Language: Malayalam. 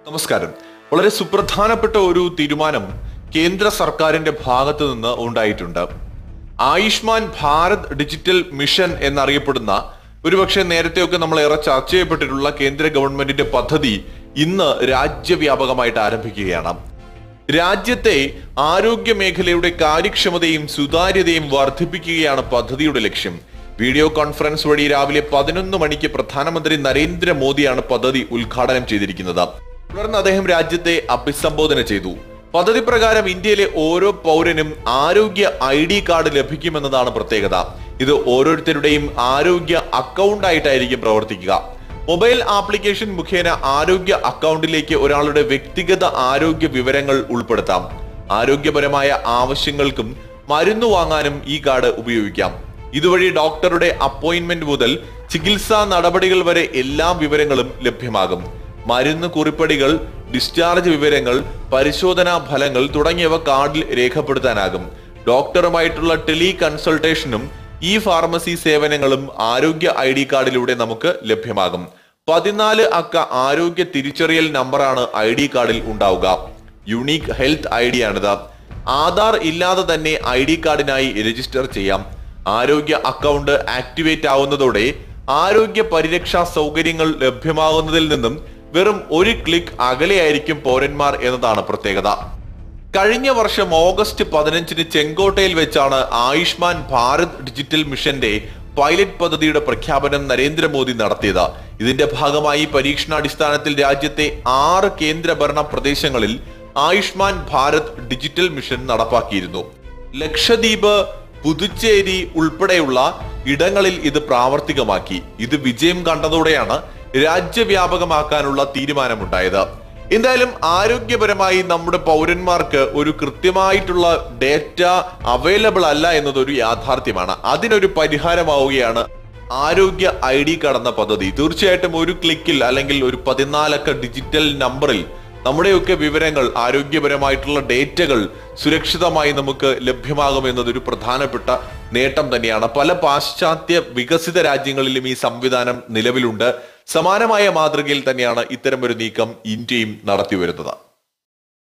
നമസ്കാരം വളരെ സുപ്രധാനപ്പെട്ട ഒരു തീരുമാനം കേന്ദ്ര സർക്കാരിന്റെ ഭാഗത്തു നിന്ന് ഉണ്ടായിട്ടുണ്ട് ആയുഷ്മാൻ ഭാരത് ഡിജിറ്റൽ മിഷൻ എന്നറിയപ്പെടുന്ന ഒരുപക്ഷെ നേരത്തെയൊക്കെ നമ്മൾ ഏറെ ചർച്ച ചെയ്യപ്പെട്ടിട്ടുള്ള കേന്ദ്ര ഗവൺമെന്റിന്റെ പദ്ധതി ഇന്ന് രാജ്യവ്യാപകമായിട്ട് ആരംഭിക്കുകയാണ് രാജ്യത്തെ ആരോഗ്യ മേഖലയുടെ കാര്യക്ഷമതയും സുതാര്യതയും വർദ്ധിപ്പിക്കുകയാണ് പദ്ധതിയുടെ ലക്ഷ്യം വീഡിയോ കോൺഫറൻസ് വഴി രാവിലെ പതിനൊന്ന് മണിക്ക് പ്രധാനമന്ത്രി നരേന്ദ്രമോദിയാണ് പദ്ധതി ഉദ്ഘാടനം ചെയ്തിരിക്കുന്നത് തുടർന്ന് അദ്ദേഹം രാജ്യത്തെ അഭിസംബോധന ചെയ്തു പദ്ധതി പ്രകാരം ഇന്ത്യയിലെ ഓരോ പൗരനും ആരോഗ്യ ഐ ഡി കാർഡ് ലഭിക്കുമെന്നതാണ് പ്രത്യേകത ഇത് ഓരോരുത്തരുടെയും ആരോഗ്യ അക്കൗണ്ട് ആയിട്ടായിരിക്കും പ്രവർത്തിക്കുക മൊബൈൽ ആപ്ലിക്കേഷൻ മുഖേന ആരോഗ്യ അക്കൗണ്ടിലേക്ക് ഒരാളുടെ വ്യക്തിഗത ആരോഗ്യ വിവരങ്ങൾ ഉൾപ്പെടുത്താം ആരോഗ്യപരമായ ആവശ്യങ്ങൾക്കും മരുന്ന് വാങ്ങാനും ഈ കാർഡ് ഉപയോഗിക്കാം ഇതുവഴി ഡോക്ടറുടെ അപ്പോയിന്റ്മെന്റ് മുതൽ ചികിത്സാ നടപടികൾ വരെ എല്ലാ വിവരങ്ങളും ലഭ്യമാകും മരുന്ന് കുറിപ്പടികൾ ഡിസ്ചാർജ് വിവരങ്ങൾ പരിശോധനാ ഫലങ്ങൾ തുടങ്ങിയവ കാർഡിൽ രേഖപ്പെടുത്താനാകും ഡോക്ടറുമായിട്ടുള്ള ടെലി കൺസൾട്ടേഷനും ഈ ഫാർമസി സേവനങ്ങളും ആരോഗ്യ ഐ ഡി കാർഡിലൂടെ നമുക്ക് ലഭ്യമാകും പതിനാല് അക്ക ആരോഗ്യ തിരിച്ചറിയൽ നമ്പറാണ് ഐ ഡി കാർഡിൽ ഉണ്ടാവുക യുണീക് ഹെൽത്ത് ഐ ഡി ആണിത് ആധാർ ഇല്ലാതെ തന്നെ ഐ ഡി കാർഡിനായി രജിസ്റ്റർ ചെയ്യാം ആരോഗ്യ അക്കൗണ്ട് ആക്ടിവേറ്റ് ആവുന്നതോടെ ആരോഗ്യ പരിരക്ഷാ സൗകര്യങ്ങൾ ലഭ്യമാകുന്നതിൽ നിന്നും വെറും ഒരു ക്ലിക്ക് അകലെയായിരിക്കും പൗരന്മാർ എന്നതാണ് പ്രത്യേകത കഴിഞ്ഞ വർഷം ഓഗസ്റ്റ് പതിനഞ്ചിന് ചെങ്കോട്ടയിൽ വെച്ചാണ് ആയുഷ്മാൻ ഭാരത് ഡിജിറ്റൽ മിഷന്റെ പൈലറ്റ് പദ്ധതിയുടെ പ്രഖ്യാപനം നരേന്ദ്രമോദി നടത്തിയത് ഇതിന്റെ ഭാഗമായി പരീക്ഷണാടിസ്ഥാനത്തിൽ രാജ്യത്തെ ആറ് കേന്ദ്രഭരണ പ്രദേശങ്ങളിൽ ആയുഷ്മാൻ ഭാരത് ഡിജിറ്റൽ മിഷൻ നടപ്പാക്കിയിരുന്നു ലക്ഷദ്വീപ് പുതുച്ചേരി ഉൾപ്പെടെയുള്ള ഇടങ്ങളിൽ ഇത് പ്രാവർത്തികമാക്കി ഇത് വിജയം കണ്ടതോടെയാണ് രാജ്യവ്യാപകമാക്കാനുള്ള തീരുമാനമുണ്ടായത് എന്തായാലും ആരോഗ്യപരമായി നമ്മുടെ പൗരന്മാർക്ക് ഒരു കൃത്യമായിട്ടുള്ള ഡേറ്റ അവൈലബിൾ അല്ല എന്നതൊരു യാഥാർത്ഥ്യമാണ് അതിനൊരു പരിഹാരമാവുകയാണ് ആരോഗ്യ ഐ ഡി കടന്ന പദ്ധതി തീർച്ചയായിട്ടും ഒരു ക്ലിക്കിൽ അല്ലെങ്കിൽ ഒരു പതിനാലക്ക ഡിജിറ്റൽ നമ്പറിൽ നമ്മുടെയൊക്കെ വിവരങ്ങൾ ആരോഗ്യപരമായിട്ടുള്ള ഡേറ്റകൾ സുരക്ഷിതമായി നമുക്ക് ലഭ്യമാകുമെന്നതൊരു പ്രധാനപ്പെട്ട നേട്ടം തന്നെയാണ് പല പാശ്ചാത്യ വികസിത രാജ്യങ്ങളിലും ഈ സംവിധാനം നിലവിലുണ്ട് സമാനമായ മാതൃകയിൽ തന്നെയാണ് ഇത്തരമൊരു നീക്കം ഇന്ത്യയും നടത്തിവരുന്നത്